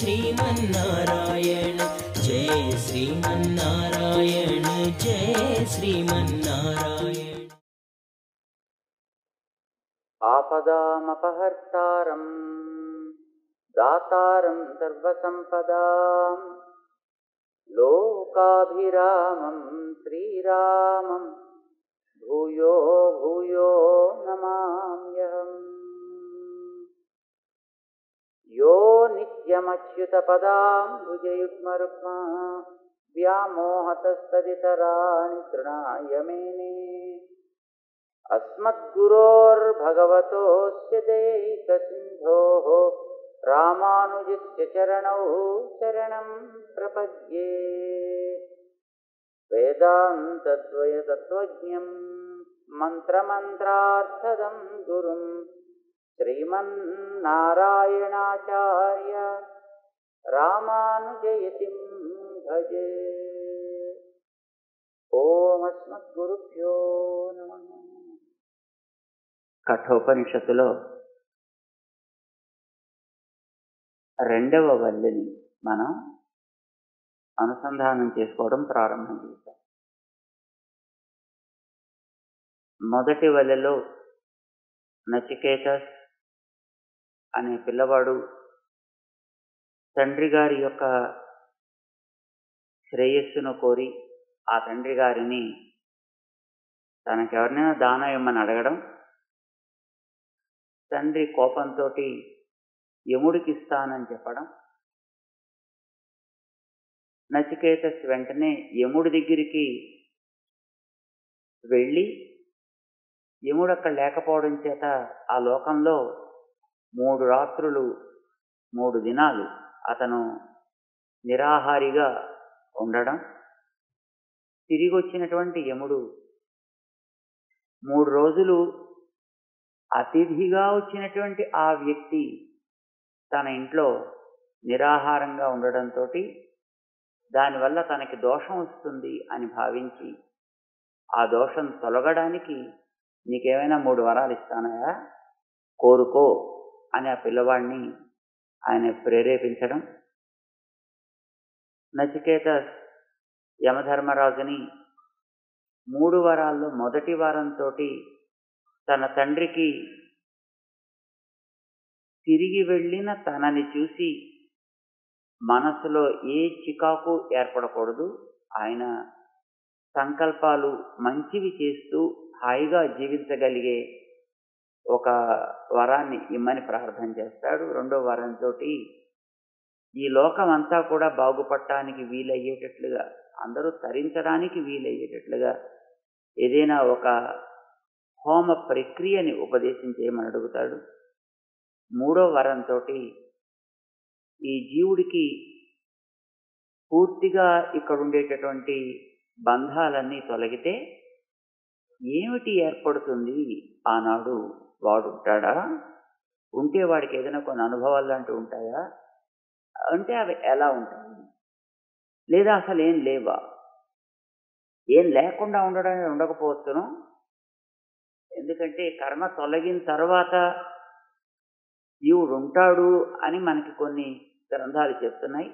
శ్రీమన్నారాయణ జయ శ్రీమన్నారాయణ జయ శ్రీమన్నారాయణ ఆపదామపహర్తారం దాతారం సర్వసంపదాం లోకాభిరామం శ్రీరామం భూయో భూయో నమామ్యహం యో నిత్యమచ్యుతపదాంబుజయుగ్మరుక్మా వ్యామోహతస్తదితరాణి తృణాయ మేనే अस्मद्गुरोर्भगवतोऽस्य दैकसिन्धोः रामानुजस्य चरणौ शरणं प्रपद्ये वेदान्तद्वयतत्त्वज्ञं मन्त्रमन्त्रार्थदं गुरुं श्रीमन्नारायणाचार्य रामानुजयतिं भजे ఓమస్మద్గురుభ్యో నమ కఠోపనిషత్తులో రెండవ వల్లిని మనం అనుసంధానం చేసుకోవడం ప్రారంభం చేశాం మొదటి వల్లెలో నచికేతస్ అనే పిల్లవాడు తండ్రి గారి యొక్క శ్రేయస్సును కోరి ఆ తండ్రి గారిని తనకెవరినైనా దానం ఇమ్మని అడగడం తండ్రి కోపంతో యముడికి ఇస్తానని చెప్పడం నచికేతస్ వెంటనే యముడి దగ్గరికి వెళ్ళి యముడు అక్కడ లేకపోవడం చేత ఆ లోకంలో మూడు రాత్రులు మూడు దినాలు అతను నిరాహారిగా ఉండడం తిరిగి వచ్చినటువంటి యముడు మూడు రోజులు అతిథిగా వచ్చినటువంటి ఆ వ్యక్తి తన ఇంట్లో నిరాహారంగా ఉండడంతో దానివల్ల తనకి దోషం వస్తుంది అని భావించి ఆ దోషం తొలగడానికి నీకేమైనా మూడు వరాలు ఇస్తానయా కోరుకో అని ఆ పిల్లవాడిని ఆయన ప్రేరేపించడం నచికేత యమధర్మరాజుని మూడు వారాల్లో మొదటి వారంతో తన తండ్రికి తిరిగి వెళ్ళిన తనని చూసి మనసులో ఏ చికాకు ఏర్పడకూడదు ఆయన సంకల్పాలు మంచివి చేస్తూ హాయిగా జీవించగలిగే ఒక వరాన్ని ఇమ్మని ప్రార్థన చేస్తాడు రెండో వరంతో ఈ లోకం అంతా కూడా బాగుపడటానికి వీలయ్యేటట్లుగా అందరూ తరించడానికి వీలయ్యేటట్లుగా ఏదైనా ఒక హోమ ప్రక్రియని ఉపదేశం చేయమని అడుగుతాడు మూడో వరంతో ఈ జీవుడికి పూర్తిగా ఇక్కడ ఉండేటటువంటి బంధాలన్నీ తొలగితే ఏమిటి ఏర్పడుతుంది ఆనాడు వాడు ఉంటాడా ఉంటే వాడికి ఏదైనా కొన్ని అనుభవాలు అంటూ ఉంటాయా అంటే అవి ఎలా ఉంటాయి లేదా అసలు ఏం లేవా ఏం లేకుండా ఉండడం ఉండకపోవచ్చును ఎందుకంటే కర్మ తొలగిన తర్వాత జీవుడు ఉంటాడు అని మనకి కొన్ని గ్రంథాలు చెప్తున్నాయి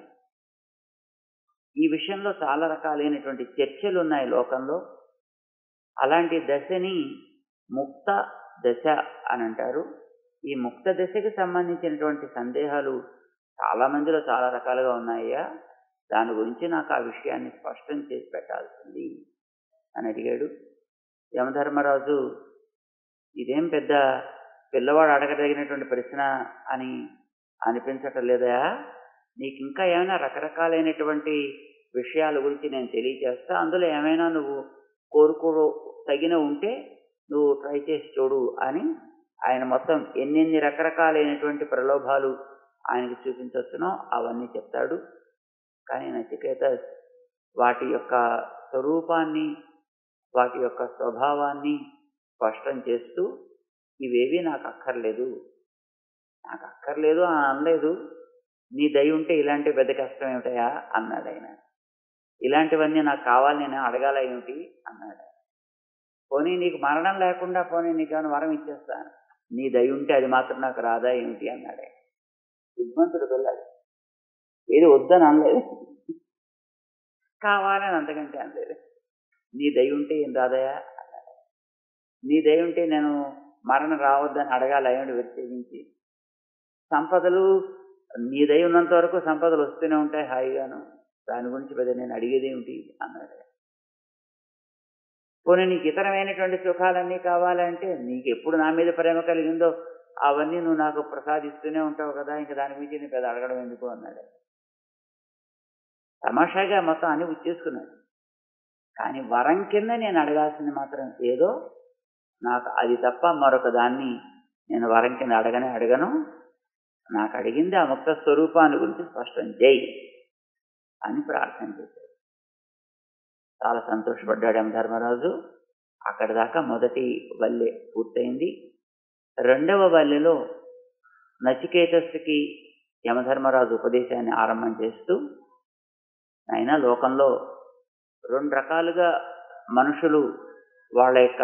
ఈ విషయంలో చాలా రకాలైనటువంటి చర్చలు ఉన్నాయి లోకంలో అలాంటి దశని ముక్త దశ అని అంటారు ఈ ముక్త దశకి సంబంధించినటువంటి సందేహాలు చాలా మందిలో చాలా రకాలుగా ఉన్నాయ్యా దాని గురించి నాకు ఆ విషయాన్ని స్పష్టం చేసి పెట్టాల్సింది అని అడిగాడు యమధర్మరాజు ఇదేం పెద్ద పిల్లవాడు అడగదగినటువంటి ప్రశ్న అని అనిపించటం లేదా నీకు ఇంకా ఏమైనా రకరకాలైనటువంటి విషయాల గురించి నేను తెలియజేస్తా అందులో ఏమైనా నువ్వు కోరుకో తగిన ఉంటే నువ్వు ట్రై చేసి చూడు అని ఆయన మొత్తం ఎన్నెన్ని రకరకాలైనటువంటి ప్రలోభాలు ఆయనకి చూపించవచ్చునో అవన్నీ చెప్తాడు కానీ నచికేత వాటి యొక్క స్వరూపాన్ని వాటి యొక్క స్వభావాన్ని స్పష్టం చేస్తూ ఇవేవి నాకు అక్కర్లేదు నాకు అక్కర్లేదు అని అనలేదు నీ దయ ఉంటే ఇలాంటి పెద్ద కష్టం ఏమిటయా అన్నాడు ఆయన ఇలాంటివన్నీ నాకు కావాలి నేను అడగాల ఏమిటి అన్నాడు పోనీ నీకు మరణం లేకుండా పోనీ నీకు ఏమైనా వరం ఇచ్చేస్తాను నీ దయ ఉంటే అది మాత్రం నాకు రాదా ఏమిటి అన్నాడు ఆయన బుద్ధిమంతుడు వెళ్ళాడు ఏది వద్దని అనలేదు కావాలని అంతకంటే అనలేదు నీ దయ ఉంటే ఏం రాదయా నీ దయ ఉంటే నేను మరణం రావద్దని అడగాలి అయ్యండి వ్యతిరేకించి సంపదలు నీ దయ ఉన్నంత వరకు సంపదలు వస్తూనే ఉంటాయి హాయిగాను దాని గురించి పెద్ద నేను అడిగేది ఏమిటి అన్నాడు పోనీ నీకు ఇతరమైనటువంటి సుఖాలన్నీ కావాలంటే నీకు ఎప్పుడు నా మీద ప్రేమ కలిగిందో అవన్నీ నువ్వు నాకు ప్రసాదిస్తూనే ఉంటావు కదా ఇంకా దాని గురించి నేను పెద్ద అడగడం ఎందుకు అన్నాడు తమాషాగా మొత్తం అన్ని ఉచ్చేసుకున్నాడు కానీ వరం కింద నేను అడగాల్సింది మాత్రం ఏదో నాకు అది తప్ప మరొక దాన్ని నేను వరం కింద అడగనే అడగను నాకు అడిగింది ఆ ముక్త స్వరూపాన్ని గురించి స్పష్టం జై అని ప్రార్థన చేశాడు చాలా సంతోషపడ్డాడు ధర్మరాజు అక్కడి దాకా మొదటి వల్లె పూర్తయింది రెండవ వల్లెలో నచికేతస్సుకి యమధర్మరాజు ఉపదేశాన్ని ఆరంభం చేస్తూ అయినా లోకంలో రెండు రకాలుగా మనుషులు వాళ్ళ యొక్క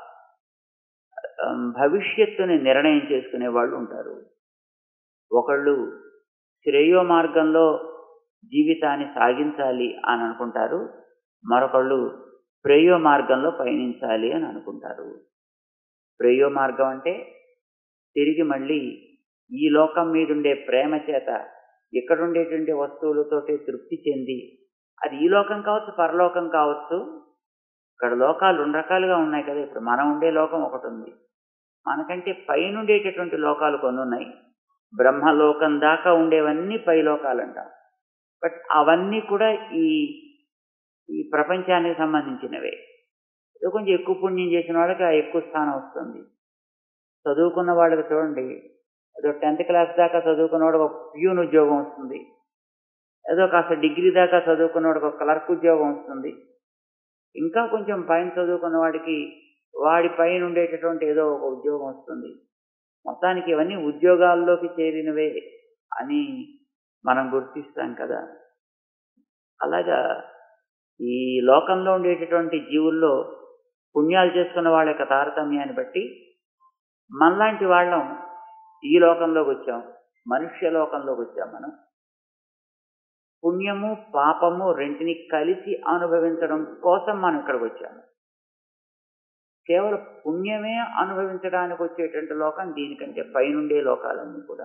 భవిష్యత్తుని నిర్ణయం చేసుకునే వాళ్ళు ఉంటారు ఒకళ్ళు శ్రేయో మార్గంలో జీవితాన్ని సాగించాలి అని అనుకుంటారు మరొకళ్ళు ప్రేయో మార్గంలో పయనించాలి అని అనుకుంటారు ప్రేయో మార్గం అంటే తిరిగి మళ్ళీ ఈ లోకం మీద ఉండే ప్రేమ చేత ఇక్కడ ఉండేటువంటి వస్తువులతోటి తృప్తి చెంది అది ఈ లోకం కావచ్చు పరలోకం కావచ్చు ఇక్కడ లోకాలు రెండు రకాలుగా ఉన్నాయి కదా ఇప్పుడు మనం ఉండే లోకం ఒకటి ఉంది మనకంటే పైన ఉండేటటువంటి లోకాలు కొన్ని ఉన్నాయి బ్రహ్మలోకం దాకా ఉండేవన్నీ పై లోకాలు అంటాం బట్ అవన్నీ కూడా ఈ ఈ ప్రపంచానికి సంబంధించినవే ఏదో కొంచెం ఎక్కువ పుణ్యం చేసిన వాళ్ళకి ఆ ఎక్కువ స్థానం వస్తుంది చదువుకున్న వాళ్ళకి చూడండి ఏదో టెన్త్ క్లాస్ దాకా చదువుకున్న వాడికి ఒక ప్యూన్ ఉద్యోగం వస్తుంది ఏదో కాస్త డిగ్రీ దాకా చదువుకున్న వాడికి ఒక క్లర్క్ ఉద్యోగం వస్తుంది ఇంకా కొంచెం పైన చదువుకున్న వాడికి వాడి పైన ఉండేటటువంటి ఏదో ఒక ఉద్యోగం వస్తుంది మొత్తానికి ఇవన్నీ ఉద్యోగాల్లోకి చేరినవే అని మనం గుర్తిస్తాం కదా అలాగా ఈ లోకంలో ఉండేటటువంటి జీవుల్లో పుణ్యాలు చేసుకున్న వాళ్ళ యొక్క తారతమ్యాన్ని బట్టి మనలాంటి వాళ్ళం ఈ లోకంలోకి వచ్చాం మనుష్య లోకంలోకి వచ్చాం మనం పుణ్యము పాపము రెంటిని కలిసి అనుభవించడం కోసం మనం ఇక్కడికి వచ్చాము కేవలం పుణ్యమే అనుభవించడానికి వచ్చేటువంటి లోకం దీనికంటే పైనుండే లోకాలన్నీ కూడా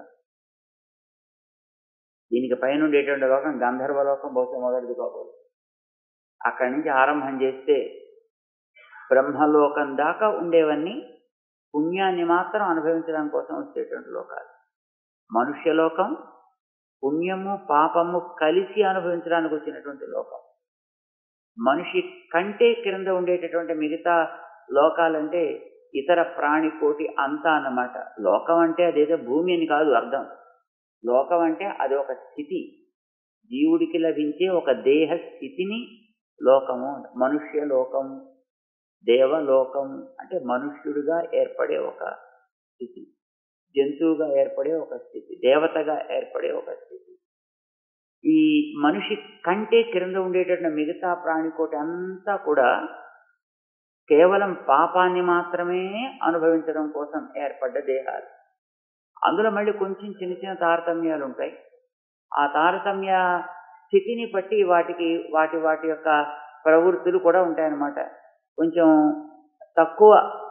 దీనికి పైనుండేటువంటి లోకం గంధర్వ లోకం బహుశా మొదటిది కాబోదు అక్కడి నుంచి ఆరంభం చేస్తే బ్రహ్మలోకం దాకా ఉండేవన్నీ పుణ్యాన్ని మాత్రం అనుభవించడం కోసం వచ్చేటువంటి లోకాలు మనుష్యలోకం పుణ్యము పాపము కలిసి అనుభవించడానికి వచ్చినటువంటి లోకం మనిషి కంటే క్రింద ఉండేటటువంటి మిగతా లోకాలంటే ఇతర ప్రాణి కోటి అంతా అన్నమాట లోకం అంటే అదేదో భూమి అని కాదు అర్థం లోకం అంటే అది ఒక స్థితి జీవుడికి లభించే ఒక దేహ స్థితిని లోకము మనుష్య లోకం దేవలోకం అంటే మనుష్యుడిగా ఏర్పడే ఒక స్థితి జంతువుగా ఏర్పడే ఒక స్థితి దేవతగా ఏర్పడే ఒక స్థితి ఈ మనిషి కంటే క్రింద ఉండేటటువంటి మిగతా ప్రాణికోటి అంతా కూడా కేవలం పాపాన్ని మాత్రమే అనుభవించడం కోసం ఏర్పడ్డ దేహాలు అందులో మళ్ళీ కొంచెం చిన్న చిన్న తారతమ్యాలు ఉంటాయి ఆ తారతమ్య స్థితిని బట్టి వాటికి వాటి వాటి యొక్క ప్రవృత్తులు కూడా ఉంటాయన్నమాట కొంచెం తక్కువ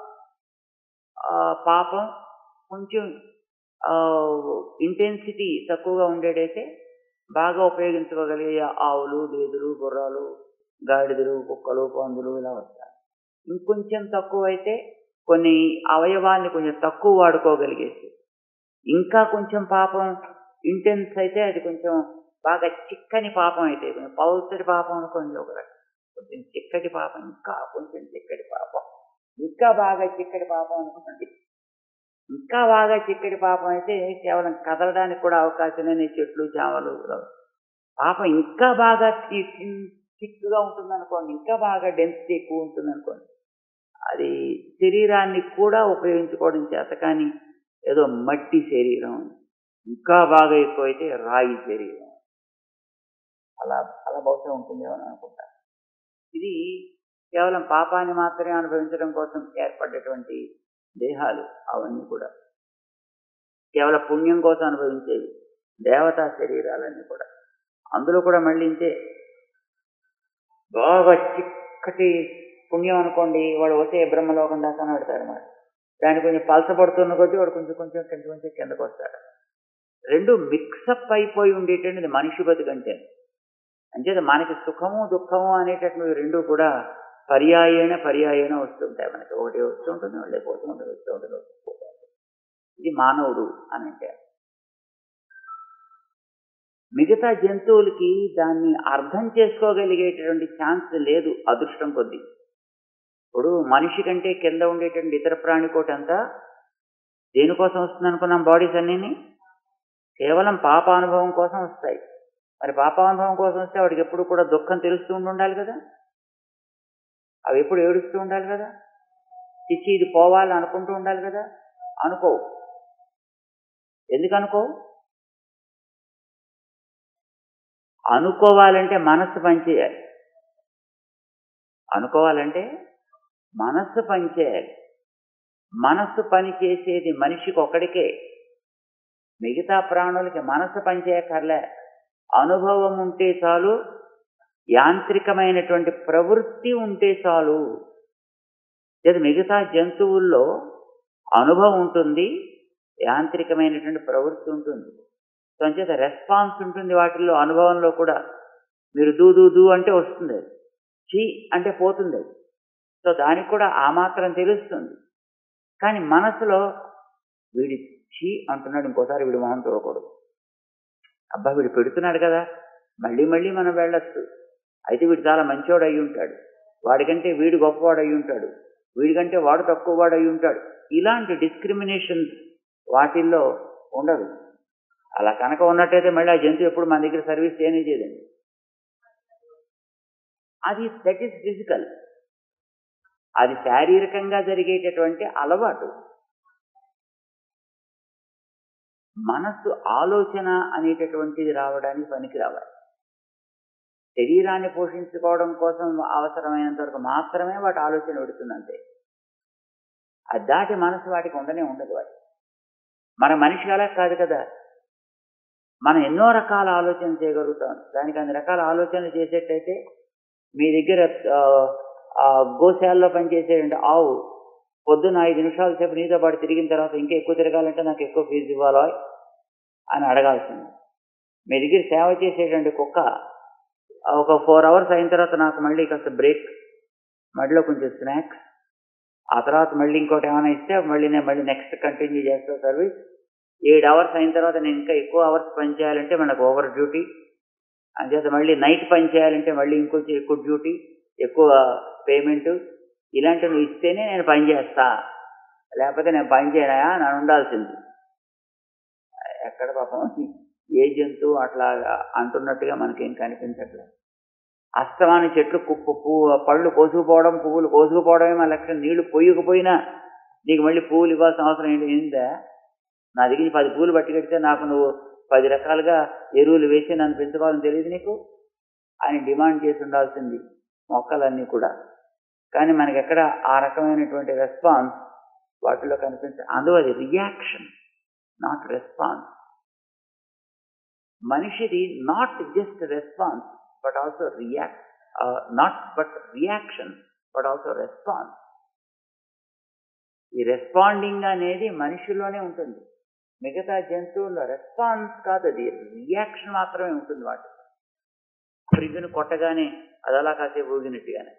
పాపం కొంచెం ఇంటెన్సిటీ తక్కువగా ఉండేటైతే బాగా ఉపయోగించుకోగలిగే ఆవులు గేదెలు గుర్రాలు గాడిదలు కుక్కలు పందులు ఇలా వస్తాయి ఇంకొంచెం తక్కువ అయితే కొన్ని అవయవాల్ని కొంచెం తక్కువ వాడుకోగలిగేసి ఇంకా కొంచెం పాపం ఇంటెన్స్ అయితే అది కొంచెం బాగా చిక్కని పాపం అయితే కొంచెం పౌసరి పాపం అనుకోండి ఒక రకం కొంచెం చిక్కటి పాపం ఇంకా కొంచెం చిక్కటి పాపం ఇంకా బాగా చిక్కటి పాపం అనుకోండి ఇంకా బాగా చిక్కటి పాపం అయితే కేవలం కదలడానికి కూడా అవకాశం లేని చెట్లు చేమలు పాపం ఇంకా బాగా థిక్గా ఉంటుంది అనుకోండి ఇంకా బాగా డెన్సిటీ ఎక్కువ ఉంటుంది అనుకోండి అది శరీరాన్ని కూడా ఉపయోగించుకోవడం చేత కానీ ఏదో మట్టి శరీరం ఇంకా బాగా ఎక్కువైతే రాయి శరీరం అలా అలా బహుశా ఉంటుందేమో అని అనుకుంటా ఇది కేవలం పాపాన్ని మాత్రమే అనుభవించడం కోసం ఏర్పడ్డటువంటి దేహాలు అవన్నీ కూడా కేవలం పుణ్యం కోసం అనుభవించేవి దేవతా శరీరాలన్నీ కూడా అందులో కూడా మళ్ళీ ఇంతే బాగా చిక్కటి పుణ్యం అనుకోండి వాడు వస్తే బ్రహ్మలోకం దాకా పెడతాడు మరి దాన్ని కొంచెం పలసపడుతున్న కొద్దీ వాడు కొంచెం కొంచెం కొంచెం కొంచెం కిందకు వస్తాడు రెండు మిక్సప్ అయిపోయి ఉండేటటువంటిది మనిషి బతుకంటే అంచేత మనకి సుఖము దుఃఖము అనేటటువంటివి రెండు కూడా పర్యాయణ పర్యాయణ వస్తుంటాయి మనకి ఒకటి వస్తుంటుంది మళ్ళీ పోతూ ఉంటుంది వస్తూ ఉంటుంది వస్తూ ఉంటుంది. ఇది మానవుడు అని అంటే మిగతా జంతువులకి దాన్ని అర్థం చేసుకోగలిగేటటువంటి ఛాన్స్ లేదు అదృష్టం కొద్దీ ఇప్పుడు మనిషి కంటే కింద ఉండేటువంటి ఇతర ప్రాణికోటి అంతా దేనికోసం వస్తుంది అనుకున్నాం బాడీస్ అన్నీని కేవలం పాపానుభవం కోసం వస్తాయి మరి పాపానుభవం కోసం వస్తే వాడికి ఎప్పుడు కూడా దుఃఖం తెలుస్తూ ఉండి ఉండాలి కదా అవి ఎప్పుడు ఏడుస్తూ ఉండాలి కదా చిచ్చి ఇది పోవాలి అనుకుంటూ ఉండాలి కదా అనుకో ఎందుకు అనుకో అనుకోవాలంటే మనస్సు పనిచేయాలి అనుకోవాలంటే మనస్సు పనిచేయాలి మనస్సు పని చేసేది మనిషికి ఒక్కడికే మిగతా ప్రాణులకి మనస్సు పనిచేయకర్లే అనుభవం ఉంటే చాలు యాంత్రికమైనటువంటి ప్రవృత్తి ఉంటే చాలు ఇది మిగతా జంతువుల్లో అనుభవం ఉంటుంది యాంత్రికమైనటువంటి ప్రవృత్తి ఉంటుంది సో అంచేత రెస్పాన్స్ ఉంటుంది వాటిల్లో అనుభవంలో కూడా మీరు దూ దూ దూ అంటే వస్తుంది అది చీ అంటే పోతుంది అది సో దానికి కూడా ఆ మాత్రం తెలుస్తుంది కానీ మనసులో వీడి చీ అంటున్నాడు ఇంకోసారి వీడి మొహం చూడకూడదు అబ్బా వీడు పెడుతున్నాడు కదా మళ్ళీ మళ్ళీ మనం వెళ్ళొచ్చు అయితే వీడు చాలా మంచివాడు అయి ఉంటాడు వాడికంటే వీడు గొప్పవాడు అయి ఉంటాడు వీడికంటే వాడు తక్కువ వాడు అయి ఉంటాడు ఇలాంటి డిస్క్రిమినేషన్ వాటిల్లో ఉండదు అలా కనుక ఉన్నట్టయితే మళ్ళీ ఆ జంతువు ఎప్పుడు మన దగ్గర సర్వీస్ చేయనే చేయదండి అది దట్ ఈస్ ఫిజికల్ అది శారీరకంగా జరిగేటటువంటి అలవాటు మనస్సు ఆలోచన అనేటటువంటిది రావడానికి పనికి రావాలి శరీరాన్ని పోషించుకోవడం కోసం అవసరమైనంత వరకు మాత్రమే వాటి ఆలోచన పెడుతుందంతే అది దాటి మనసు వాటికి ఉండనే ఉండదు వాటి మన మనిషి అలా కాదు కదా మనం ఎన్నో రకాల ఆలోచన చేయగలుగుతాం దానికి అన్ని రకాల ఆలోచనలు చేసేటైతే మీ దగ్గర ఆ, ఆ గోశాలలో పనిచేసేటువంటి ఆవు పొద్దున్న ఐదు నిమిషాల సేపు నీతో పాటు తిరిగిన తర్వాత ఇంకా ఎక్కువ తిరగాలంటే నాకు ఎక్కువ ఫీజు ఇవ్వాలో అని అడగాల్సింది మీ దగ్గర సేవ చేసేటువంటి కుక్క ఒక ఫోర్ అవర్స్ అయిన తర్వాత నాకు మళ్ళీ కాస్త బ్రేక్ మధ్యలో కొంచెం స్నాక్స్ ఆ తర్వాత మళ్ళీ ఇంకోటి ఏమైనా ఇస్తే మళ్ళీ నేను మళ్ళీ నెక్స్ట్ కంటిన్యూ చేస్తా సర్వీస్ ఏడు అవర్స్ అయిన తర్వాత నేను ఇంకా ఎక్కువ అవర్స్ పని చేయాలంటే మనకు ఓవర్ డ్యూటీ అంచేత మళ్ళీ నైట్ పని చేయాలంటే మళ్ళీ ఇంకొంచెం ఎక్కువ డ్యూటీ ఎక్కువ పేమెంట్ ఇలాంటివి ఇస్తేనే నేను పని చేస్తా లేకపోతే నేను పని చేయనా అని ఉండాల్సింది ఎక్కడ పాపం ఏ జంతువు అట్లా అంటున్నట్టుగా మనకేం కనిపించట్లేదు అస్తమాని చెట్లు కుప్పు పువ్వు పళ్ళు కోసుకుపోవడం పువ్వులు కోసుకుపోవడమే మన లక్ష్యం నీళ్లు పొయ్యకపోయినా నీకు మళ్ళీ పువ్వులు ఇవ్వాల్సిన అవసరం ఏంటి ఏందా నా దగ్గర పది పూలు పట్టుకెడితే నాకు నువ్వు పది రకాలుగా ఎరువులు వేసి నన్ను పెంచుకోవాలని తెలియదు నీకు అని డిమాండ్ చేసి ఉండాల్సింది మొక్కలన్నీ కూడా కానీ మనకి ఎక్కడ ఆ రకమైనటువంటి రెస్పాన్స్ వాటిలో కనిపించ అందులో అది రియాక్షన్ నాట్ రెస్పాన్స్ మనిషిది not just response but also react not but reaction but also response ఈ రెస్పాండింగ్ అనేది మనిషిలోనే ఉంటుంది మిగతా జంతువుల్లో రెస్పాన్స్ కాదు అది రియాక్షన్ మాత్రమే ఉంటుంది వాటి ఫ్రిడ్జ్ను కొట్టగానే అది అలా కాసేపు ఊగినట్టుగానే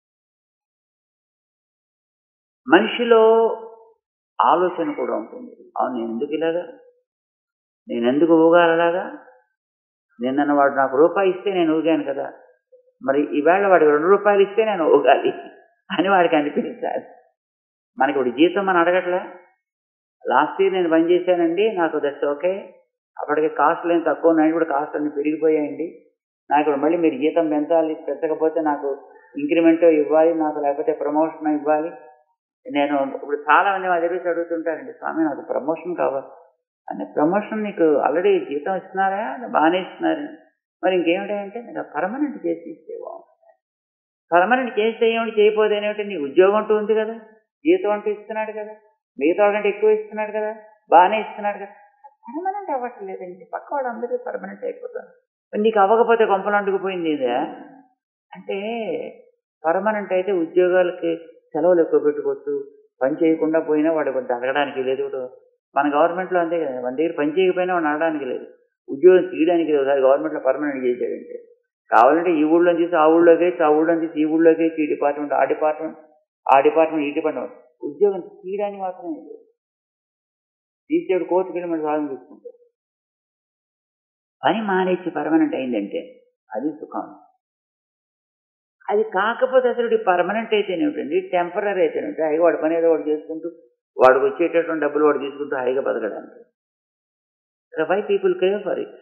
మనిషిలో ఆలోచన కూడా ఉంటుంది అవును నేను ఎందుకు ఇలాగా నేను ఎందుకు ఊగాలి అలాగా నిన్న వాడు నాకు రూపాయి ఇస్తే నేను ఊగాను కదా మరి ఈవేళ వాడికి రెండు రూపాయలు ఇస్తే నేను ఊగాలి అని వాడికి అనిపించాలి మనకి ఇప్పుడు జీతం మనం అడగట్లే లాస్ట్ ఇయర్ నేను పని చేశానండి నాకు దట్స్ ఓకే అప్పటికి కాస్ట్లు ఏం తక్కువ ఉన్నాయి ఇప్పుడు కాస్ట్ అన్ని పెరిగిపోయాయండి నాకు ఇప్పుడు మళ్ళీ మీరు జీతం పెంచాలి పెంచకపోతే నాకు ఇంక్రిమెంట్ ఇవ్వాలి నాకు లేకపోతే ప్రమోషన్ ఇవ్వాలి నేను ఇప్పుడు చాలా మంది మా దగ్గర చదువుతుంటారండి స్వామి నాకు ప్రమోషన్ కావాలి అంటే ప్రమోషన్ నీకు ఆల్రెడీ జీతం ఇస్తున్నారా బాగానే ఇస్తున్నారు మరి ఇంకేమిటంటే నేను పర్మనెంట్ చేసి ఇస్తే బాగుంటుంది పర్మనెంట్ చేస్తే ఏమిటి చేయకపోతే ఏమిటి నీ ఉద్యోగం అంటూ ఉంది కదా జీతం అంటూ ఇస్తున్నాడు కదా మిగతా కంటే ఎక్కువ ఇస్తున్నాడు కదా బాగానే ఇస్తున్నాడు కదా పర్మనెంట్ అవ్వట్లేదండి పక్క వాళ్ళందరూ పర్మనెంట్ అయిపోతారు నీకు అవ్వకపోతే కొంపలు అంటుకుపోయింది ఇదే అంటే పర్మనెంట్ అయితే ఉద్యోగాలకి సెలవులు ఎక్కువ పెట్టుకోవచ్చు పని చేయకుండా పోయినా వాడు కొంత అడగడానికి లేదు మన గవర్నమెంట్లో అంతే కదా మన దగ్గర పని చేయకపోయినా వాడు అడగడానికి లేదు ఉద్యోగం తీయడానికి లేదు ఒకసారి గవర్నమెంట్లో పర్మనెంట్ చేశాడంటే కావాలంటే ఈ ఊళ్ళో తీసి ఆ ఊళ్ళోకి వేసి, ఆ ఊళ్ళో తీసి ఈ ఊళ్ళోకి వేసి, ఈ డిపార్ట్మెంట్ ఆ డిపార్ట్మెంట్ ఆ డిపార్ట్మెంట్ ఈ డిపార్ట్మెంట్ ఉద్యోగం తీయడానికి మాత్రమే లేదు తీసేవాడు కోర్టుకి వెళ్ళి మన సాధన చూసుకుంటాడు పని మానేసి పర్మనెంట్ అయిందంటే అది సుఖం అది కాకపోతే అసలు పర్మనెంట్ అయితేనేమిటండి టెంపరీ అయితేనేమిటి హాయిగా వాడి పని ఏదో వాడు చేసుకుంటూ వాడికి వచ్చేటటువంటి డబ్బులు వాడు తీసుకుంటూ హాయిగా బతకడానికి why people care for it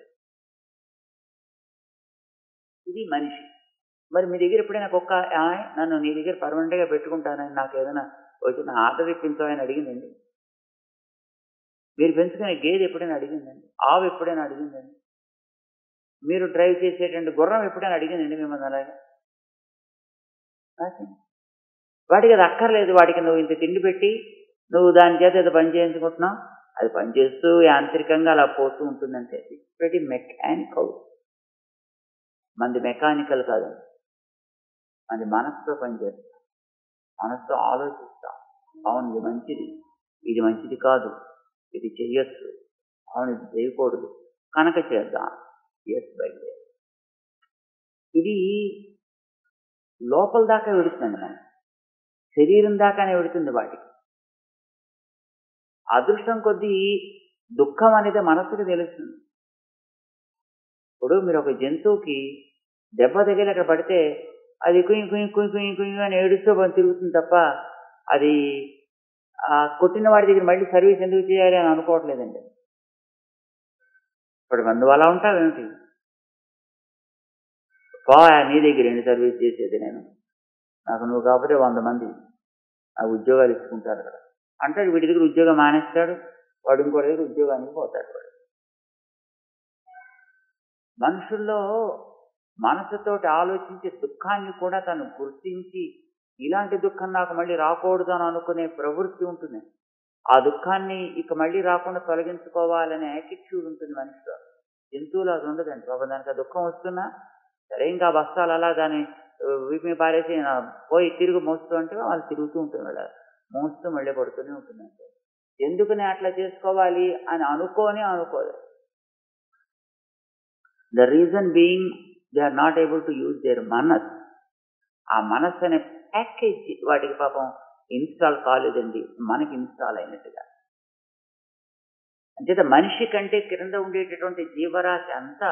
ఇది మనిషి మరి మీ దగ్గర ఎప్పుడైనా ఒక్క "ఆయ్, నన్ను నీ దగ్గర పర్మనెంట్గా పెట్టుకుంటానని నాకు ఏదైనా వచ్చిన ఆర్డర్ ఇప్పించాలని అడిగిందండి మీరు పెంచుకునే గేదె ఎప్పుడైనా అడిగిందండి ఆవు ఎప్పుడైనా అడిగిందండి మీరు డ్రైవ్ చేసేటువంటి గుర్రం ఎప్పుడైనా అడిగిందండి మిమ్మల్ని అలాగా Nothing. వాడికి అది అక్కర్లేదు వాడికి నువ్వు ఇంత తిండి పెట్టి నువ్వు దాని చేత ఏదో పని చేయించుకుంటున్నావు అది పనిచేస్తూ యాంత్రికంగా అలా పోతూ ఉంటుందంటే వెరీ మెకానికల్ మనది మెకానికల్ కాదండి మనది మనసుతో పనిచేస్తాం మనసుతో ఆలోచిస్తాం అవును ఇది మంచిది ఇది మంచిది కాదు ఇది చెయ్యొచ్చు అవును ఇది చేయకూడదు కనుక చేద్దాం ఎస్ బయట ఇది లోపల దాకా వెడుతుంది మనం శరీరం దాకానే వెడుతుంది వాటికి అదృష్టం కొద్దీ దుఃఖం అనేది మనసుకు తెలుస్తుంది ఇప్పుడు మీరు ఒక జంతువుకి దెబ్బ తగిలి అక్కడ పడితే అది కుయ్యి కుయ్యి కుయ్యి కుయ్యి కుయ్యి అని ఏడుస్తూ పని తిరుగుతుంది తప్ప అది ఆ కొట్టిన వాడి దగ్గర మళ్ళీ సర్వీస్ ఎందుకు చేయాలి అని అనుకోవట్లేదండి ఇప్పుడు మరి నువ్వు అలా ఉంటావేమిటి పో నీ దగ్గర ఏంటి సర్వీస్ చేసేది నేను నాకు నువ్వు కాకపోతే వంద మంది నాకు ఉద్యోగాలు ఇచ్చుకుంటారు అక్కడ అంటాడు వీడి దగ్గర ఉద్యోగం మానేస్తాడు వాడు ఇంకో దగ్గర ఉద్యోగానికి పోతాడు వాడు మనుషుల్లో మనసుతోటి ఆలోచించి దుఃఖాన్ని కూడా తను గుర్తించి ఇలాంటి దుఃఖం నాకు మళ్ళీ రాకూడదు అని అనుకునే ప్రవృత్తి ఉంటుంది ఆ దుఃఖాన్ని ఇక మళ్ళీ రాకుండా తొలగించుకోవాలనే యాటిట్యూడ్ ఉంటుంది మనిషిలో జంతువులు అది ఉండదండి పాపం దానికి ఆ దుఃఖం వస్తున్నా సరే ఇంకా ఆ బస్తాలు అలా దాన్ని ఆ, వీపు మీద పారేసి ఆ, పోయి తిరుగు మోస్తూ అంటే వాళ్ళు తిరుగుతూ ఉంటుంది వాళ్ళ మోస్తూ మళ్ళీ పడుతూనే ఉంటుంది అంతే ఎందుకని అట్లా చేసుకోవాలి అని అనుకోని అనుకోదు the reason being they are not able to use their మనస్ ఆ మనస్ అనే ప్యాకేజ్ వాటికి పాపం ఇన్స్టాల్ కాలేదండి మనకి ఇన్స్టాల్ అయినట్టుగా అంచేత మనిషి కంటే క్రింద ఉండేటటువంటి జీవరాశి అంతా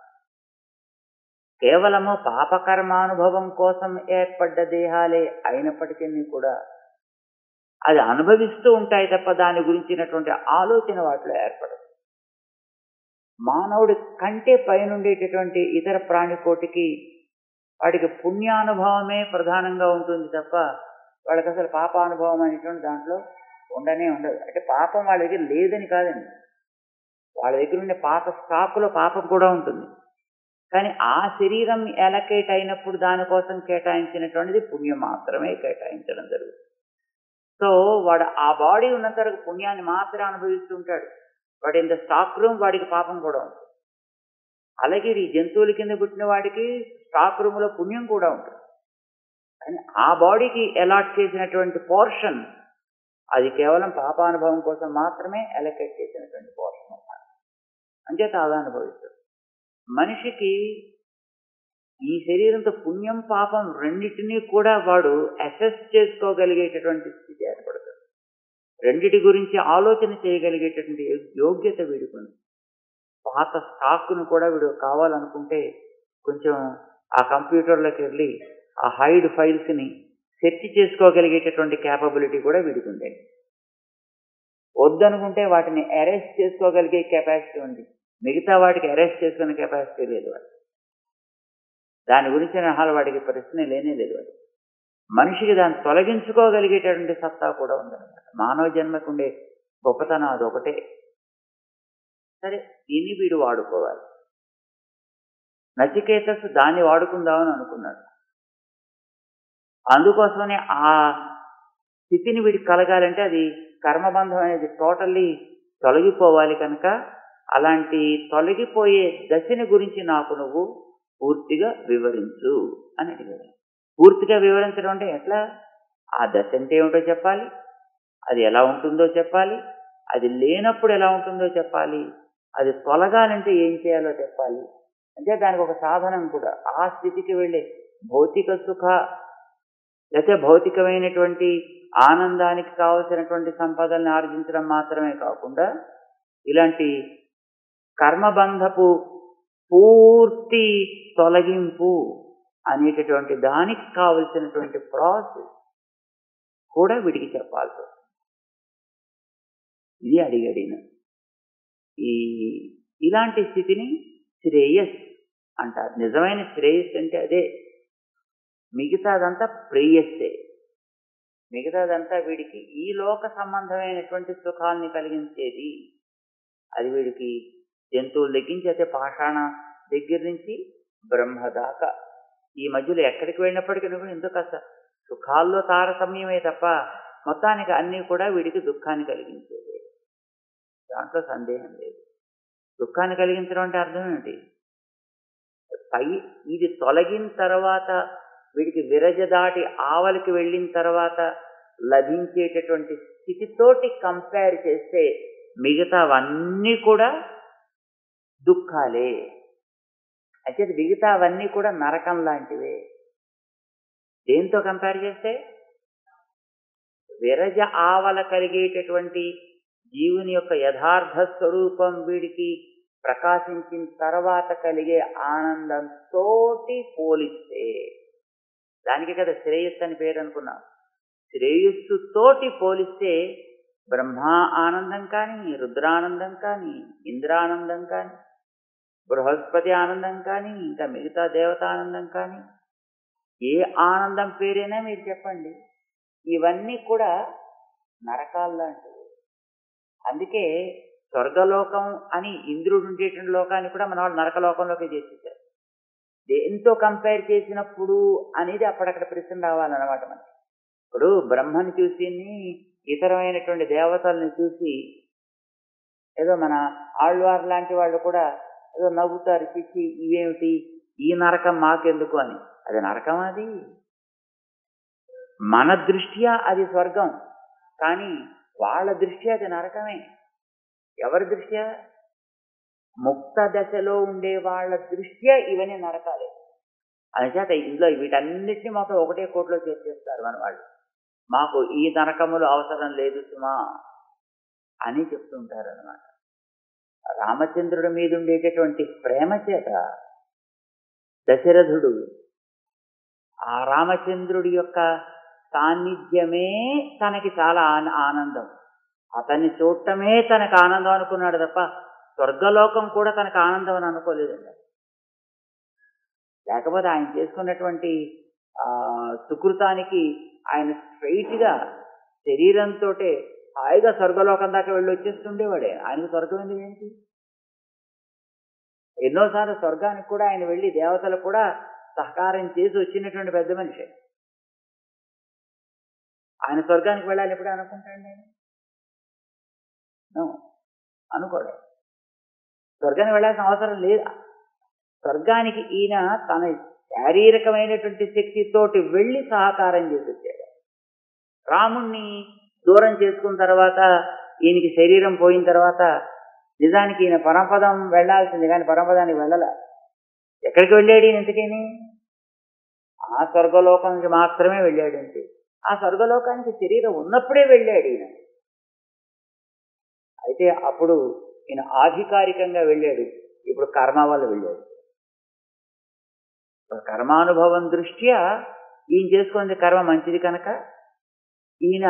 కేవలము పాపకర్మానుభవం కోసం ఏర్పడ్డ దేహాలే అయినప్పటికీ కూడా అది అనుభవిస్తూ ఉంటాయి తప్ప దాని గురించినటువంటి ఆలోచన వాటిలో ఏర్పడదు మానవుడి కంటే పైనుండేటటువంటి ఇతర ప్రాణికోటికి వాడికి పుణ్యానుభవమే ప్రధానంగా ఉంటుంది తప్ప వాళ్ళకి అసలు పాపానుభవం అనేటువంటి దాంట్లో ఉండనే ఉండదు అంటే పాపం వాళ్ళ దగ్గర లేదని కాదండి వాళ్ళ దగ్గర ఉండే పాత స్టాకులో పాపం కూడా ఉంటుంది కానీ ఆ శరీరం ఎలకేట్ అయినప్పుడు దానికోసం కేటాయించినటువంటిది పుణ్యం మాత్రమే కేటాయించడం జరుగుతుంది సో వాడు ఆ బాడీ ఉన్నంత వరకు పుణ్యాన్ని మాత్రమే అనుభవిస్తూ ఉంటాడు వాడు ఇంత స్టాక్ రూమ్ వాడికి పాపం కూడా ఉంటుంది అలాగే ఈ జంతువుల కింద పుట్టిన వాడికి స్టాక్ రూమ్లో పుణ్యం కూడా ఉంటుంది కానీ ఆ బాడీకి అలాట్ చేసినటువంటి పోర్షన్ అది కేవలం పాపానుభవం కోసం మాత్రమే అలకేట్ చేసినటువంటి పోర్షన్ అన్నమాట అంచేత అది అనుభవిస్తాడు మనిషికి ఈ శరీరంతో పుణ్యం పాపం రెండింటినీ కూడా వాడు అసెస్ చేసుకోగలిగేటటువంటి స్థితి ఏర్పడుతుంది రెండిటి గురించి ఆలోచన చేయగలిగేటటువంటి యోగ్యత వీడుకుంది పాత స్టాక్ను కూడా వీడు కావాలనుకుంటే కొంచెం ఆ కంప్యూటర్లోకి వెళ్ళి ఆ హైడ్ ఫైల్స్ని సెర్చ్ చేసుకోగలిగేటటువంటి క్యాపబిలిటీ కూడా వీడికి ఉందండి వద్దనుకుంటే వాటిని అరెస్ట్ చేసుకోగలిగే కెపాసిటీ ఉంది మిగతా వాటికి అరెస్ట్ చేసుకునే కెపాసిటీ లేదు వాడికి దాని గురించి అసలు వాడికి ప్రశ్న లేనే లేదు వాడికి మనిషికి దాన్ని తొలగించుకోగలిగేటటువంటి సత్తా కూడా ఉందన్నమాట మానవ జన్మకు ఉండే గొప్పతనం అదొకటే సరే దీన్ని వీడు వాడుకోవాలి నచికేతస్ దాన్ని వాడుకుందామని అనుకున్నాడు అందుకోసమనే ఆ స్థితిని వీడికి కలగాలంటే అది కర్మబంధం అనేది టోటల్లీ తొలగిపోవాలి కనుక అలాంటి తొలగిపోయే దశని గురించి నాకు నువ్వు పూర్తిగా వివరించు అని అడిగాడు పూర్తిగా వివరించడం అంటే ఎట్లా ఆ దశ అంటే ఏమిటో చెప్పాలి అది ఎలా ఉంటుందో చెప్పాలి అది లేనప్పుడు ఎలా ఉంటుందో చెప్పాలి అది తొలగాలంటే ఏం చేయాలో చెప్పాలి అంటే దానికి ఒక సాధనం కూడా ఆ స్థితికి వెళ్ళే భౌతిక సుఖ లేకపోతే భౌతికమైనటువంటి ఆనందానికి కావలసినటువంటి సంపదల్ని ఆర్జించడం మాత్రమే కాకుండా ఇలాంటి కర్మబంధపు పూర్తి తొలగింపు అనేటటువంటి దానికి కావలసినటువంటి ప్రాసెస్ కూడా వీడికి చెప్పాల్సి వస్తుంది ఇది అడిగడిన ఈ ఇలాంటి స్థితిని శ్రేయస్ అంటారు నిజమైన శ్రేయస్ అంటే అదే మిగతాదంతా ప్రేయస్సే మిగతాదంతా వీడికి ఈ లోక సంబంధమైనటువంటి సుఖాల్ని కలిగించేది అది వీడికి జంతువుల దగ్గర నుంచి అయితే పాషాణ దగ్గర నుంచి బ్రహ్మ దాకా ఈ మధ్యలో ఎక్కడికి వెళ్ళినప్పటికీ కూడా ఎందుకు అసలు సుఖాల్లో తారతమ్యమే తప్ప మొత్తానికి అన్నీ కూడా వీడికి దుఃఖాన్ని కలిగించేది దాంట్లో సందేహం లేదు దుఃఖాన్ని కలిగించడం అంటే అర్థం ఏంటి పై ఇది తొలగిన తర్వాత వీడికి విరజ దాటి ఆవలికి వెళ్ళిన తర్వాత లభించేటటువంటి స్థితితోటి కంపేర్ చేస్తే మిగతావన్నీ కూడా దుఃఖాలే అయితే మిగతావన్నీ కూడా నరకం లాంటివే దేంతో కంపేర్ చేస్తే విరజ ఆవల కలిగేటటువంటి జీవుని యొక్క యథార్థ స్వరూపం వీడికి ప్రకాశించిన తర్వాత కలిగే ఆనందంతో పోలిస్తే దానికి కదా శ్రేయస్సు అని పేరు అనుకున్నాం శ్రేయస్సు తోటి పోలిస్తే బ్రహ్మ ఆనందం కానీ రుద్రానందం కానీ ఇంద్రానందం కానీ బృహస్పతి ఆనందం కానీ ఇంకా మిగతా దేవతానందం కానీ ఏ ఆనందం పేరైనా మీరు చెప్పండి ఇవన్నీ కూడా నరకాలు లాంటివి అందుకే స్వర్గలోకం అని ఇంద్రుడు ఉండేటువంటి లోకాన్ని కూడా మన వాళ్ళు నరకలోకంలోకి చేసేసారు దేంతో కంపేర్ చేసినప్పుడు అనేది అప్పుడక్కడ ప్రశ్న రావాలన్నమాట మనకి ఇప్పుడు బ్రహ్మని చూసి ఇతరమైనటువంటి దేవతల్ని చూసి ఏదో మన ఆళ్వార్ లాంటి వాళ్ళు కూడా ఏదో నవ్వుతారు చిచ్చి ఇవేమిటి ఈ నరకం మాకెందుకు అని అది నరకం అది మన దృష్ట్యా అది స్వర్గం కానీ వాళ్ళ దృష్ట్యా అది నరకమే ఎవరి దృష్ట్యా ముక్త దశలో ఉండే వాళ్ళ దృష్ట్యా ఇవన్నీ నరకాలే అందుచేత ఇందులో వీటన్నిటిని మొత్తం ఒకటే కోట్లో చేర్చేస్తారు మన వాళ్ళు మాకు ఈ నరకములు అవసరం లేదు సుమా అని చెప్తుంటారు అనమాట రామచంద్రుడి మీద ఉండేటటువంటి ప్రేమ చేత దశరథుడు ఆ రామచంద్రుడి యొక్క సాన్నిధ్యమే తనకి చాలా ఆన- ఆనందం అతన్ని చూడటమే తనకు ఆనందం అనుకున్నాడు తప్ప స్వర్గలోకం కూడా తనకు ఆనందం అని అనుకోలేదండి లేకపోతే ఆయన చేసుకున్నటువంటి ఆ సుకృతానికి ఆయన స్ట్రైట్ గా శరీరంతో హాయిగా స్వర్గలోకం దాకా వెళ్ళి వచ్చేస్తుండేవాడే ఆయనకు స్వర్గం ఎందుకు ఏంటి ఎన్నోసార్లు స్వర్గానికి కూడా ఆయన వెళ్ళి దేవతలు కూడా సహకారం చేసి వచ్చినటువంటి పెద్ద మనిషి ఆయన స్వర్గానికి వెళ్ళాలి ఎప్పుడు అనుకుంటాడు నేను No. అనుకోలే స్వర్గానికి వెళ్ళాల్సిన అవసరం లేదు స్వర్గానికి ఈయన తన శారీరకమైనటువంటి శక్తితోటి వెళ్ళి సహకారం చేసి వచ్చాడు రాముణ్ణి దూరం చేసుకున్న తర్వాత ఈయనకి శరీరం పోయిన తర్వాత నిజానికి ఈయన పరమపదం వెళ్ళాల్సింది కానీ పరమపదానికి వెళ్ళాల ఎక్కడికి వెళ్ళాడు ఈయన ఇంతకీని ఆ స్వర్గలోకానికి మాత్రమే వెళ్ళాడు అంతే ఆ స్వర్గలోకానికి శరీరం ఉన్నప్పుడే వెళ్ళాడు ఈయన అయితే అప్పుడు ఈయన ఆధికారికంగా వెళ్ళాడు ఇప్పుడు కర్మ వల్ల వెళ్ళాడు కర్మానుభవం దృష్ట్యా ఈయన చేసుకునే కర్మ మంచిది కనుక ఈయన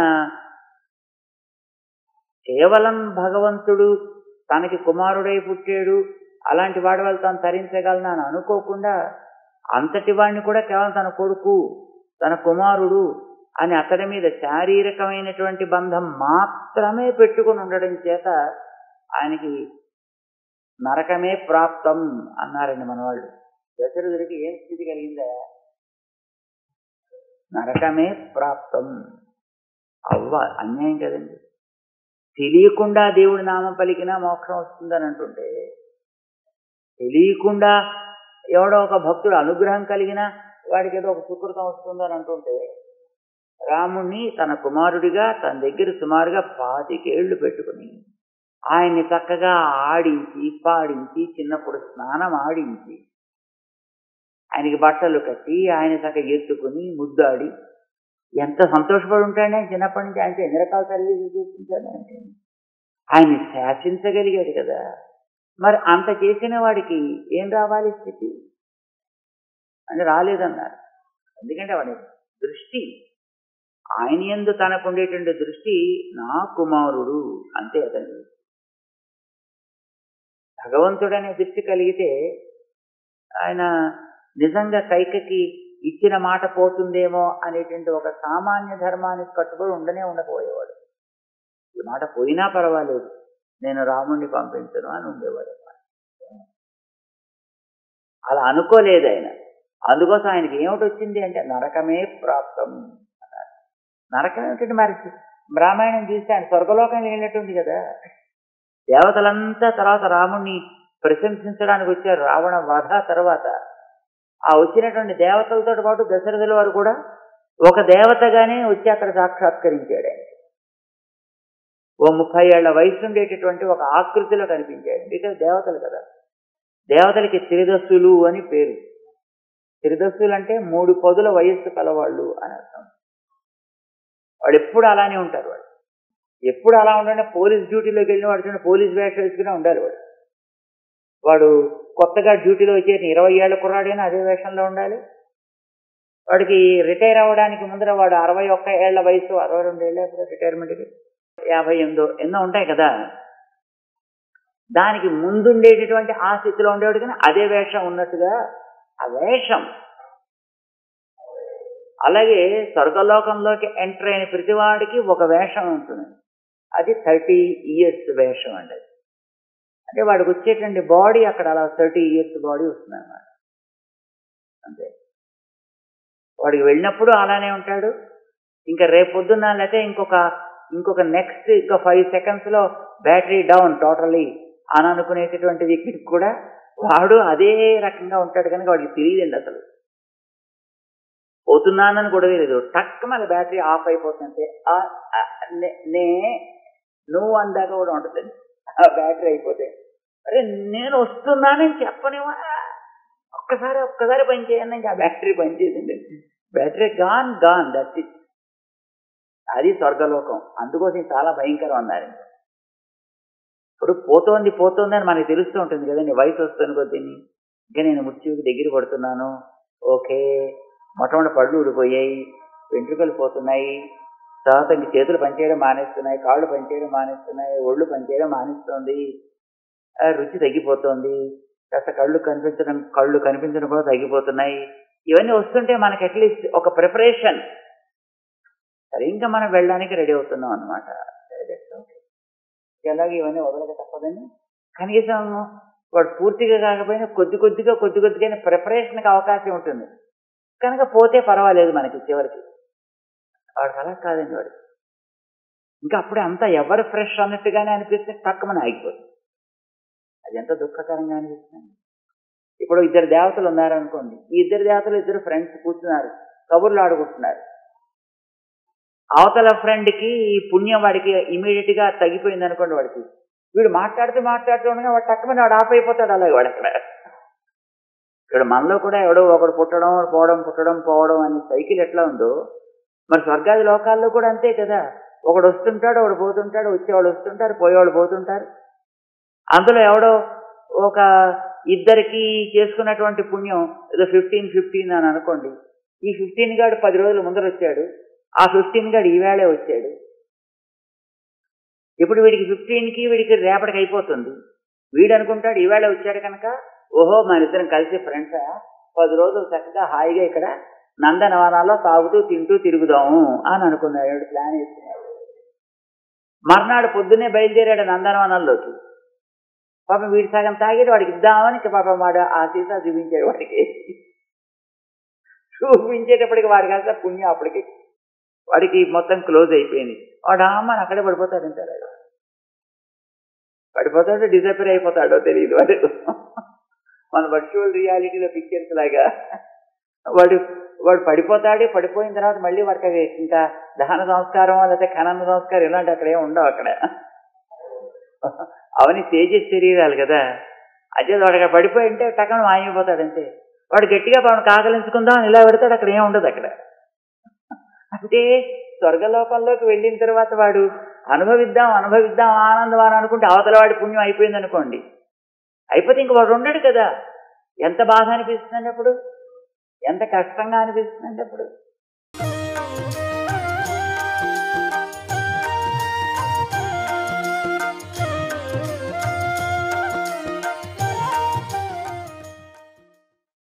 కేవలం భగవంతుడు తనకి కుమారుడై పుట్టాడు అలాంటి వాడి వల్ల తాను తరించగలను అని అనుకోకుండా అంతటి వాడిని కూడా కేవలం తన కొడుకు తన కుమారుడు అని అతడి మీద శారీరకమైనటువంటి బంధం మాత్రమే పెట్టుకుని ఉండడం చేత ఆయనకి నరకమే ప్రాప్తం అన్నారండి మనవాళ్ళు దశరథుడికి ఏం స్థితి కలిగిందా నరకమే ప్రాప్తం అవ్వ అన్యాయం కదండి తెలియకుండా దేవుడి నామం పలికినా మోక్షం వస్తుందని అంటుంటే తెలియకుండా ఎవడో ఒక భక్తుడు అనుగ్రహం కలిగినా వాడికి ఏదో ఒక సుకృతం వస్తుందని అంటుంటే రాముణ్ణి తన కుమారుడిగా తన దగ్గర సుమారుగా పాతికేళ్లు పెట్టుకుని ఆయన్ని చక్కగా ఆడించి పాడించి చిన్నప్పుడు స్నానం ఆడించి ఆయనకి బట్టలు కట్టి ఆయన చక్కగా ఎత్తుకుని ముద్దాడి ఎంత సంతోషపడి ఉంటాడే చిన్నప్పటి నుంచి ఆయనతో ఎన్ని రకాల సర్వీసులు చూపించాడు అంటే ఆయన్ని శాసించగలిగాడు కదా మరి అంత చేసిన వాడికి ఏం రావాలి స్థితి అని రాలేదన్నారు ఎందుకంటే వాడి దృష్టి ఆయన ఎందు తనకు ఉండేటువంటి దృష్టి నా కుమారుడు అంతే అతని భగవంతుడనే దృష్టి కలిగితే ఆయన నిజంగా కైకకి ఇచ్చిన మాట పోతుందేమో అనేటువంటి ఒక సామాన్య ధర్మానికి కట్టుబడి ఉండనే ఉండకపోయేవాడు ఈ మాట పోయినా పర్వాలేదు నేను రాముణ్ణి పంపించను అని ఉండేవాడు అలా అనుకోలేదు ఆయన అందుకోసం ఆయనకి ఏమిటి వచ్చింది అంటే నరకమే ప్రాప్తం అన్నారు నరకం ఏమిటంటే మరి రామాయణం చూస్తే ఆయన స్వర్గలోకం వెళ్ళినట్టుంది కదా దేవతలంతా తర్వాత రాముణ్ణి ప్రశంసించడానికి వచ్చారు రావణ వధ తర్వాత ఆ వచ్చినటువంటి దేవతలతో పాటు దశరథుల వారు కూడా ఒక దేవతగానే వచ్చి అక్కడ సాక్షాత్కరించాడు ఆయన ఓ ముప్పై ఏళ్ల వయసు ఉండేటటువంటి ఒక ఆకృతిలో కనిపించాడు బికాజ్ దేవతలు కదా దేవతలకి త్రిదస్సులు అని పేరు త్రిదస్సులు అంటే మూడు పదుల వయస్సు కలవాళ్ళు అని అర్థం వాడు ఎప్పుడు అలానే ఉంటారు వాడు ఎప్పుడు అలా ఉండాలంటే పోలీస్ డ్యూటీలోకి వెళ్ళిన వాడు చూడండి పోలీస్ వేషం వేసుకునే ఉండాలి వాడు వాడు కొత్తగా డ్యూటీలో వచ్చేది ఇరవై ఏళ్ళ కుర్రాడైనా అదే వేషంలో ఉండాలి వాడికి రిటైర్ అవ్వడానికి ముందర వాడు అరవై ఒక్క ఏళ్ల వయసు అరవై రెండు ఏళ్ళ రిటైర్మెంట్కి యాభై ఎనిమిదో ఎన్నో ఉంటాయి కదా దానికి ముందుండేటటువంటి ఆ స్థితిలో ఉండేవాడు కానీ అదే వేషం ఉన్నట్టుగా ఆ వేషం అలాగే స్వర్గలోకంలోకి ఎంటర్ అయిన ప్రతివాడికి ఒక వేషం ఉంటుంది అది థర్టీ ఇయర్స్ వేషం అండి అది అంటే వాడికి వచ్చేటువంటి బాడీ అక్కడ అలా థర్టీ ఇయర్స్ బాడీ వస్తుంది అన్నమాట అంతే వాడికి వెళ్ళినప్పుడు అలానే ఉంటాడు ఇంకా రేపు పొద్దున్న లేకపోతే ఇంకొక ఇంకొక నెక్స్ట్ ఇంకో ఫైవ్ సెకండ్స్లో బ్యాటరీ డౌన్ టోటలీ అని అనుకునేటటువంటి వ్యక్తికి కూడా వాడు అదే రకంగా ఉంటాడు కనుక వాడికి తెలియదండి అసలు పోతున్నానని కూడా తెలియదు టక్ మన బ్యాటరీ ఆఫ్ అయిపోతుందంటే నే నువ్వు అందాక కూడా ఉంటుంది ఆ బ్యాటరీ అయిపోతే అరే నేను వస్తున్నానని చెప్పనివా ఒక్కసారి ఒక్కసారి పని చేయండి ఇంకా బ్యాటరీ పనిచేసింది battery gone gone that it అది స్వర్గలోకం అందుకోసం చాలా భయంకరం అన్నారు ఇప్పుడు పోతోంది పోతోంది అని మనకి తెలుస్తూ ఉంటుంది కదండి వయసు వస్తుంది కొద్దిని ఇంకా నేను మృత్యువుకి దగ్గర పడుతున్నాను ఓకే మొట్టమొదటి పళ్ళు ఊడిపోయాయి వెంట్రుకలు పోతున్నాయి తర్వాత ఇంక చేతులు పనిచేయడం మానేస్తున్నాయి కాళ్ళు పనిచేయడం మానేస్తున్నాయి ఒళ్ళు పనిచేయడం మానేస్తుంది రుచి తగ్గిపోతుంది కాస్త కళ్ళు కనిపించడం కళ్ళు కనిపించడం కూడా తగ్గిపోతున్నాయి ఇవన్నీ వస్తుంటే మనకి అట్లీస్ట్ ఒక ప్రిపరేషన్ సరే ఇంకా మనం వెళ్ళడానికి రెడీ అవుతున్నాం అనమాట ఎలాగ ఇవన్నీ వదలక తప్పదని కనీసం వాడు పూర్తిగా కాకపోయినా కొద్ది కొద్దిగా కొద్ది కొద్దిగా ప్రిపరేషన్కి అవకాశం ఉంటుంది కనుక పోతే పర్వాలేదు మనకి చివరికి వాడు అలా కాదండి వాడు ఇంకా అప్పుడే అంతా ఎవరు ఫ్రెష్ అన్నట్టుగానే అనిపిస్తే తక్కువని ఆగిపోతుంది అది ఎంత దుఃఖకరంగా అనిపిస్తుంది ఇప్పుడు ఇద్దరు దేవతలు ఉన్నారనుకోండి ఈ ఇద్దరు దేవతలు ఇద్దరు ఫ్రెండ్స్ కూర్చున్నారు కబుర్లు ఆడుకుంటున్నారు అవతల ఫ్రెండ్కి ఈ పుణ్యం వాడికి ఇమీడియట్ గా తగ్గిపోయింది అనుకోండి వాడికి వీడు మాట్లాడుతూ మాట్లాడుతూ ఉండగా వాడు తక్కువ వాడు ఆఫ్ అయిపోతాడు అలాగే వాడు అక్కడ ఇక్కడ మనలో కూడా ఎవడో ఒకడు పుట్టడం పోవడం పుట్టడం పోవడం అనే సైకిల్ ఎట్లా ఉందో మరి స్వర్గాది లోకాల్లో కూడా అంతే కదా ఒకడు వస్తుంటాడు ఒకడు పోతుంటాడు వచ్చేవాడు వస్తుంటారు పోయేవాడు పోతుంటారు అందులో ఎవడో ఒక ఇద్దరికి చేసుకున్నటువంటి పుణ్యం ఏదో ఫిఫ్టీన్ ఫిఫ్టీన్ అని అనుకోండి ఈ ఫిఫ్టీన్ గాడు పది రోజుల ముందర వచ్చాడు ఆ ఫిఫ్టీన్ గాడు ఈవేళే వచ్చాడు ఇప్పుడు వీడికి ఫిఫ్టీన్కి వీడికి రేపటికి అయిపోతుంది వీడు అనుకుంటాడు ఈవేళ వచ్చాడు కనుక ఓహో మన ఇద్దరం కలిసి ఫ్రెండ్సా పది రోజులు చక్కగా హాయిగా ఇక్కడ నందనవనాల్లో తాగుతూ తింటూ తిరుగుదాము అని అనుకున్నాడు ప్లాన్ వేసుకున్నాడు మర్నాడు పొద్దున్నే బయలుదేరాడు నందనవనంలోకి పాపం వీడి సగం తాగాడు వాడికి ఇద్దామని పాపం వాడు ఆ సీసా చూపించాడు వాడికి చూపించేటప్పటికి వాడికి అంతా పుణ్యం అప్పటికి వాడికి మొత్తం క్లోజ్ అయిపోయింది వాడు అమ్మని అక్కడే పడిపోతాడు అంటారు పడిపోతాడో డిసపేర్ అయిపోతాడో తెలియదు వాడు మన వర్చువల్ రియాలిటీలో పిక్చర్స్ లాగా వాడు వాడు పడిపోతాడే పడిపోయిన తర్వాత మళ్ళీ వాడికి అవి ఇంకా దహన సంస్కారం లేకపోతే ఖనన సంస్కారం ఇలాంటి అక్కడ ఏమి ఉండవు అక్కడ అవన్నీ తేజస్ శరీరాలు కదా అదే వాడు అక్కడ పడిపోయి ఉంటే టక్కన మాయమైపోతాడు అంతే వాడు గట్టిగా వాడు కాకలించుకుందాం అని ఇలా పెడతాడు అక్కడ ఏం ఉండదు అక్కడ అంటే స్వర్గలోకంలోకి వెళ్ళిన తర్వాత వాడు అనుభవిద్దాం అనుభవిద్దాం ఆనందం అని అనుకుంటే అవతల వాడి పుణ్యం అయిపోయింది అనుకోండి అయిపోతే ఇంక వాడు ఉండడు కదా ఎంత బాధ అనిపిస్తుంది అప్పుడు ఎంత కష్టంగా అనిపిస్తుంది అప్పుడు